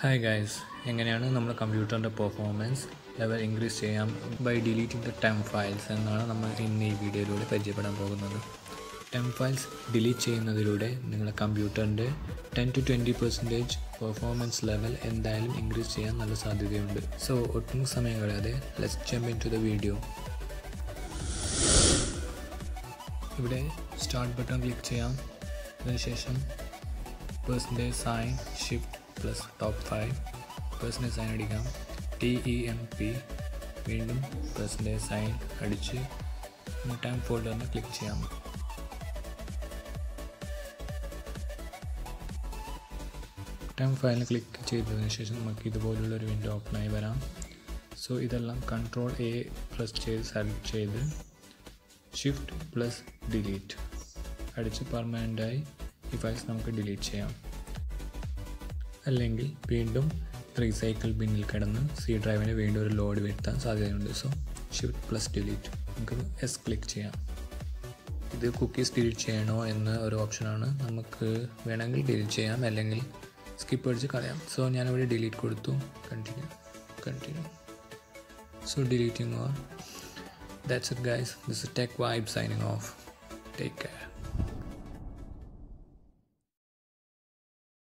hi guys എങ്ങനെയാണ് നമ്മുടെ കമ്പ്യൂട്ടറിൻ്റെ പെർഫോമൻസ് ലെവൽ ഇൻക്രീസ് ചെയ്യാം by deleting the temp files എന്നാണ് നമ്മൾ ഇന്ന് ഈ വീഡിയോയിലൂടെ പരിചയപ്പെടാൻ പോകുന്നത് ടെം ഫയൽസ് ഡിലീറ്റ് ചെയ്യുന്നതിലൂടെ നിങ്ങളുടെ കമ്പ്യൂട്ടറിൻ്റെ ten to twenty percentage performance level എന്തായാലും ഇൻക്രീസ് ചെയ്യാൻ നല്ല സാധ്യതയുണ്ട് സോ ഒട്ടും സമയം കളയാതെ let's jump into the video ഇവിടെ സ്റ്റാർട്ട് ബട്ടൺ ക്ലിക്ക് ചെയ്യാം അതിനുശേഷം percentage sign shift plus top five percentage sign അടിക്കാം ടി ഇ എം പി വീണ്ടും പേഴ്സൻറ്റേജ് സൈൻ അടിച്ച് ടൈം ഫോൾഡറിന് ക്ലിക്ക് ചെയ്യാം ടൈം ഫയലിന് ക്ലിക്ക് ചെയ്തതിന് ശേഷം നമുക്ക് ഇതുപോലുള്ള ഒരു വിൻഡോ ഓപ്പൺ ആയി വരാം സോ ഇതെല്ലാം കൺട്രോൾ എ പ്രസ് ചെയ്ത് സെലക്ട് ചെയ്ത് ഷിഫ്റ്റ് പ്ലസ് ഡിലീറ്റ് അടിച്ച് പെർമനൻ്റായി ഈ ഫയൽസ് നമുക്ക് ഡിലീറ്റ് ചെയ്യാം അല്ലെങ്കിൽ വീണ്ടും റീസൈക്കിൾ ബിന്നിൽ കിടന്ന് സി ഡ്രൈവിന് വീണ്ടും ഒരു ലോഡ് വരുത്താൻ സാധ്യതയുണ്ട് സോ ഷിഫ്റ്റ് പ്ലസ് ഡിലീറ്റ് നമുക്ക് എസ് ക്ലിക്ക് ചെയ്യാം ഇത് കുക്കീസ് ഡിലീറ്റ് ചെയ്യണോ എന്ന ഒരു ഓപ്ഷനാണ് നമുക്ക് വേണമെങ്കിൽ ഡിലീറ്റ് ചെയ്യാം അല്ലെങ്കിൽ സ്കിപ്പ് അടിച്ച് കളയാം സോ ഞാനിവിടെ ഡിലീറ്റ് കൊടുത്തു continue continue so deleting or that's it guys this is Tech Vibe signing off take care